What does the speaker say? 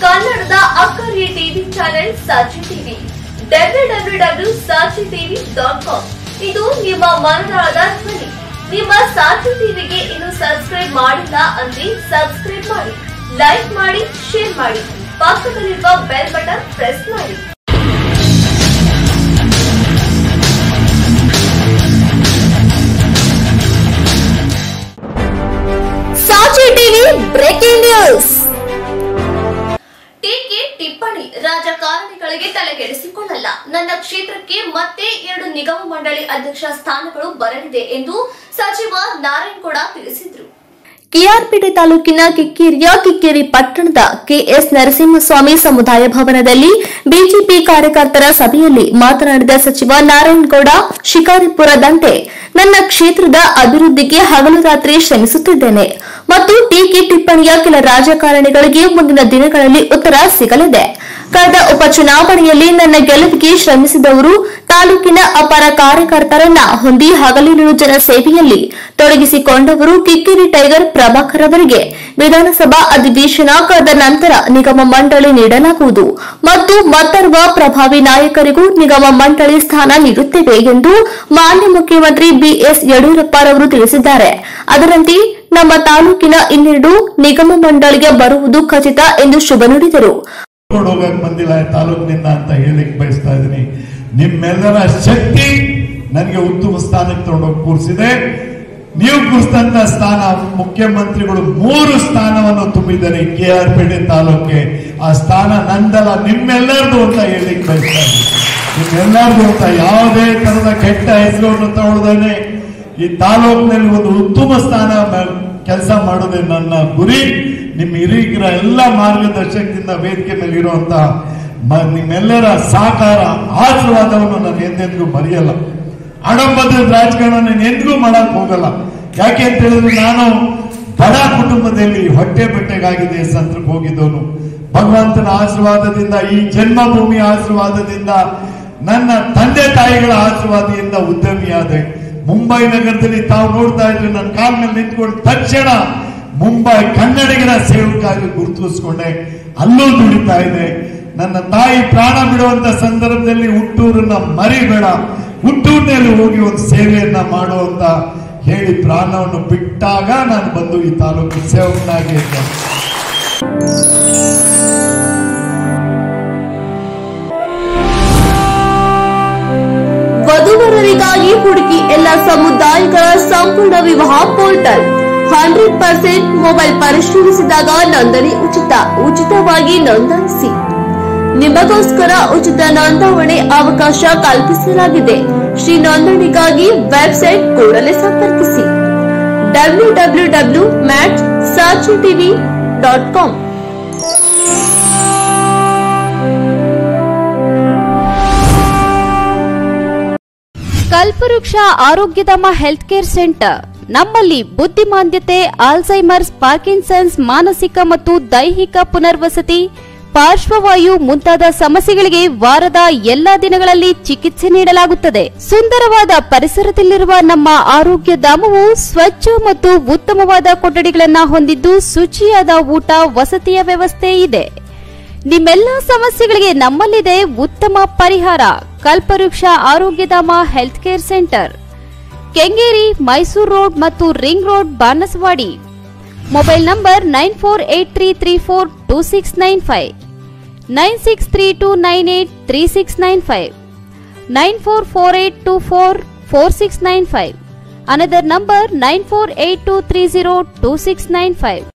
ಕನ್ನಡದ ಅಕ್ಕರಿಯ TV channel Sakshi TV W W W Sakshi TV dot com ಇದು ನಿಮ್ಮ ಮನದಾಳದ ಧ್ವನಿ ನಿಮ್ಮ ಸಾಕ್ಷಿ ಟಿವಿಗೆ ಇನ್ನು ಸಬ್ಸ್ಕ್ರೈಬ್ ಮಾಡಿಲ್ಲ ಅಂದ್ರೆ ಸಬ್ಸ್ಕ್ರೈಬ್ ಮಾಡಿ ಲೈಕ್ ಮಾಡಿ ಶೇರ್ ಮಾಡಿ ಪಕ್ಕದಲ್ಲಿರುವ ಬೆಲ್ ಬಟನ್ ಪ್ರೆಸ್ ಮಾಡಿ ಸಾಕ್ಷಿ ಟಿವಿ ಬ್ರೇಕಿಂಗ್ ನ್ಯೂಸ್ ಟೀಕೆ ಟಿಪ್ಪಣಿ ರಾಜಕಾರಣಿಗಳಿಗೆ ತಲೆಗೆಡಿಸಿಕೊಳ್ಳಲ್ಲ ನನ್ನ ಕ್ಷೇತ್ರಕ್ಕೆ ಮತ್ತೆ ಎರಡು ನಿಗಮ ಮಂಡಳಿ ಅಧ್ಯಕ್ಷ ಸ್ಥಾನಗಳು ಬರಲಿದೆ ಎಂದು ಸಚಿವ ನಾರಾಯಣಗೌಡ ತಿಳಿಸಿದರು ಕೆಆರ್ಪೇಟೆ ತಾಲೂಕಿನ ಕಿಕ್ಕೇರಿಯ ಕಿಕ್ಕೇರಿ ಪಟ್ಟಣದ ಕೆಎಸ್ ನರಸಿಂಹಸ್ವಾಮಿ ಸಮುದಾಯ ಭವನದಲ್ಲಿ ಬಿಜೆಪಿ ಕಾರ್ಯಕರ್ತರ ಸಭೆಯಲ್ಲಿ ಮಾತನಾಡಿದ ಸಚಿವ ನಾರಾಯಣಗೌಡ ಶಿಕಾರಿಪುರ ದಂತೆ ನನ್ನ ಕ್ಷೇತ್ರದ ಅಭಿವೃದ್ಧಿಗೆ ಹಗಲು ರಾತ್ರಿ ಶ್ರಮಿಸುತ್ತಿದ್ದೇನೆ ಮತ್ತು ಟೀಕೆ ಟಿಪ್ಪಣಿಯ ಕೆಲ ರಾಜಕಾರಣಿಗಳಿಗೆ ಮುಂದಿನ ದಿನಗಳಲ್ಲಿ ಉತ್ತರ ಸಿಗಲಿದೆ ಕಳೆದ ಉಪಚುನಾವಣೆಯಲ್ಲಿ ನನ್ನ ಗೆಲುವಿಗೆ ಶ್ರಮಿಸಿದವರು ತಾಲೂಕಿನ ಅಪರ ಕಾರ್ಯಕರ್ತರನ್ನ ಹೊಂದಿ ಹಗಲಿರುಳು ಜನ ಸೇವೆಯಲ್ಲಿ ತೊಡಗಿಸಿಕೊಂಡವರು ಕಿಕ್ಕಿರಿ ಟೈಗರ್ ಪ್ರಭಾಕರ್ ಅವರಿಗೆ ವಿಧಾನಸಭಾ ಅಧಿವೇಶನ ಕಳೆದ ನಂತರ ನಿಗಮ ಮಂಡಳಿ ನೀಡಲಾಗುವುದು ಮತ್ತು ಮತ್ತೋರ್ವ ಪ್ರಭಾವಿ ನಾಯಕರಿಗೂ ನಿಗಮ ಮಂಡಳಿ ಸ್ಥಾನ ನೀಡುತ್ತೇವೆ ಎಂದು ಮಾನ್ಯ ಮುಖ್ಯಮಂತ್ರಿ ಬಿಎಸ್ ಯಡಿಯೂರಪ್ಪರವರು ತಿಳಿಸಿದ್ದಾರೆ ಅದರಂತೆ ನಮ್ಮ ತಾಲೂಕಿನ ಇನ್ನೆರಡು ನಿಗಮ ಮಂಡಳಿಗೆ ಬರುವುದು ಖಚಿತ ಎಂದು ಶುಭ ನುಡಿದರು ಕರ್ಕೊಂಡು ಹೋಗಕ್ ಬಂದಿಲ್ಲ ಈ ತಾಲೂಕಿನಿಂದ ಅಂತ ಹೇಳಿಕ್ ಬಯಸ್ತಾ ಇದ್ದೀನಿ ನಿಮ್ಮೆಲ್ಲರ ಶಕ್ತಿ ನನಗೆ ಉತ್ತಮ ಸ್ಥಾನಕ್ಕೆ ತಗೊಂಡೋಗಿ ಕೂರಿಸಿದೆ ನೀವು ಕೂರಿಸಿದಂತ ಸ್ಥಾನ ಮುಖ್ಯಮಂತ್ರಿಗಳು ಮೂರು ಸ್ಥಾನವನ್ನು ತುಂಬಿದ್ದಾರೆ ಕೆ ಆರ್ ಪೇಟೆ ತಾಲೂಕಿಗೆ ಆ ಸ್ಥಾನ ನಂದಲ್ಲ ನಿಮ್ಮೆಲ್ಲರದು ಅಂತ ಹೇಳಿಕ್ ಬಯಸ್ತಾ ಇದ್ದೀನಿ ನಿಮ್ಮೆಲ್ಲರದು ಅಂತ ಯಾವುದೇ ತರದ ಕೆಟ್ಟ ಹೆಸರನ್ನು ತಗೊಳ್ದೇನೆ ಈ ತಾಲೂಕಿನಲ್ಲಿ ಒಂದು ಉತ್ತಮ ಸ್ಥಾನ ಕೆಲಸ ಮಾಡೋದೇ ನನ್ನ ಗುರಿ ನಿಮ್ಮ ಹಿರಿಯರ ಎಲ್ಲ ಮಾರ್ಗದರ್ಶಕದಿಂದ ವೇದಿಕೆ ಮೇಲೆ ಇರುವಂತ ಮ- ನಿಮ್ಮೆಲ್ಲರ ಸಹಕಾರ ಆಶೀರ್ವಾದವನ್ನು ನಾನು ಎಂದೆಂದಿಗೂ ಮರೆಯಲ್ಲ ಆಡಂಬರದ ರಾಜಕಾರಣ ನಾನು ಎಂದಿಗೂ ಮಾಡಕ್ ಹೋಗಲ್ಲ ಯಾಕೆ ಅಂತ ಹೇಳಿದ್ರೆ ನಾನು ಬಡ ಕುಟುಂಬದಲ್ಲಿ ಹೊಟ್ಟೆ ಬಟ್ಟೆಗಾಗಿದೆ ಸಂತ್ರಕ್ಕೆ ಹೋಗಿದ್ದವನು ಭಗವಂತನ ಆಶೀರ್ವಾದದಿಂದ ಈ ಜನ್ಮಭೂಮಿ ಆಶೀರ್ವಾದದಿಂದ ನನ್ನ ತಂದೆ ತಾಯಿಗಳ ಆಶೀರ್ವಾದದಿಂದ ಉದ್ಯಮಿಯಾದೆ ಮುಂಬೈ ನಗರದಲ್ಲಿ ತಾವು ನೋಡ್ತಾ ಇದ್ರೆ ನನ್ನ ಕಾಲ ಮೇಲೆ ನಿಂತ್ಕೊಂಡು ತಕ್ಷಣ ಮುಂಬೈ ಕನ್ನಡಿಗರ ಸೇವಕಾಗಿ ಗುರುತಿಸ್ಕೊಂಡೆ ಅಲ್ಲೂ ದುಡಿತಾ ಇದೆ ನನ್ನ ತಾಯಿ ಪ್ರಾಣ ಬಿಡುವಂತ ಸಂದರ್ಭದಲ್ಲಿ ಹುಟ್ಟೂರನ್ನ ಮರಿಬೇಡ ಹುಟ್ಟೂರಿನಲ್ಲಿ ಹೋಗಿ ಒಂದು ಸೇವೆಯನ್ನ ಮಾಡುವಂತ ಹೇಳಿ ಪ್ರಾಣವನ್ನು ಬಿಟ್ಟಾಗ ನಾನು ಬಂದು ಈ ತಾಲೂಕು ಸೇವಕನಾಗಿ ಇದ್ದೆ ವಧುವರರಿಗಾಗಿ ಹುಡುಕಿ ಎಲ್ಲ ಸಮುದಾಯಗಳ ಸಂಪೂರ್ಣ ವಿವಾಹ ಪೋರ್ಟಲ್ ಹಂಡ್ರೆಡ್ ಪರ್ಸೆಂಟ್ ಮೊಬೈಲ್ ಪರಿಶೀಲಿಸಿದಾಗ ನೋಂದಣಿ ಉಚಿತ ಉಚಿತವಾಗಿ ನೋಂದಾಯಿಸಿ ನಿಮಗೋಸ್ಕರ ಉಚಿತ ನೋಂದಾವಣೆ ಅವಕಾಶ ಕಲ್ಪಿಸಲಾಗಿದೆ ಶ್ರೀ ನೋಂದಣಿಗಾಗಿ ವೆಬ್ಸೈಟ್ ಕೂಡಲೇ ಸಂಪರ್ಕಿಸಿ ಡಬ್ಲ್ಯೂ ಡಬ್ಲ್ಯೂ ಡಬ್ಲ್ಯೂ ಮ್ಯಾಟ್ ಸಾಚಿ TV dot com Kalpavriksha Arogyadhama health care centre ನಮ್ಮಲ್ಲಿ ಬುದ್ಧಿಮಾಂದ್ಯತೆ ಆಲ್ಝೈಮರ್ಸ್ ಪಾರ್ಕಿನ್ಸನ್ಸ್ ಮಾನಸಿಕ ಮತ್ತು ದೈಹಿಕ ಪುನರ್ವಸತಿ ಪಾರ್ಶ್ವವಾಯು ಮುಂತಾದ ಸಮಸ್ಯೆಗಳಿಗೆ ವಾರದ ಎಲ್ಲಾ ದಿನಗಳಲ್ಲಿ ಚಿಕಿತ್ಸೆ ನೀಡಲಾಗುತ್ತದೆ ಸುಂದರವಾದ ಪರಿಸರದಲ್ಲಿರುವ ನಮ್ಮ ಆರೋಗ್ಯ ಧಾಮವು ಸ್ವಚ್ಛ ಮತ್ತು ಉತ್ತಮವಾದ ಕೊಠಡಿಗಳನ್ನು ಹೊಂದಿದ್ದು ಶುಚಿಯಾದ ಊಟ ವಸತಿಯ ವ್ಯವಸ್ಥೆ ಇದೆ ನಿಮ್ಮೆಲ್ಲ ಸಮಸ್ಯೆಗಳಿಗೆ ನಮ್ಮಲ್ಲಿದೆ ಉತ್ತಮ ಪರಿಹಾರ Kalpavriksha Arogyadhama health care centre Kengeri Mysuru road ಮತ್ತು ring road Banaswadi mobile number nine four eight three three four two six nine five nine six three two nine eight three six nine five nine four four eight two four four six nine five another number nine four eight two three zero two six nine five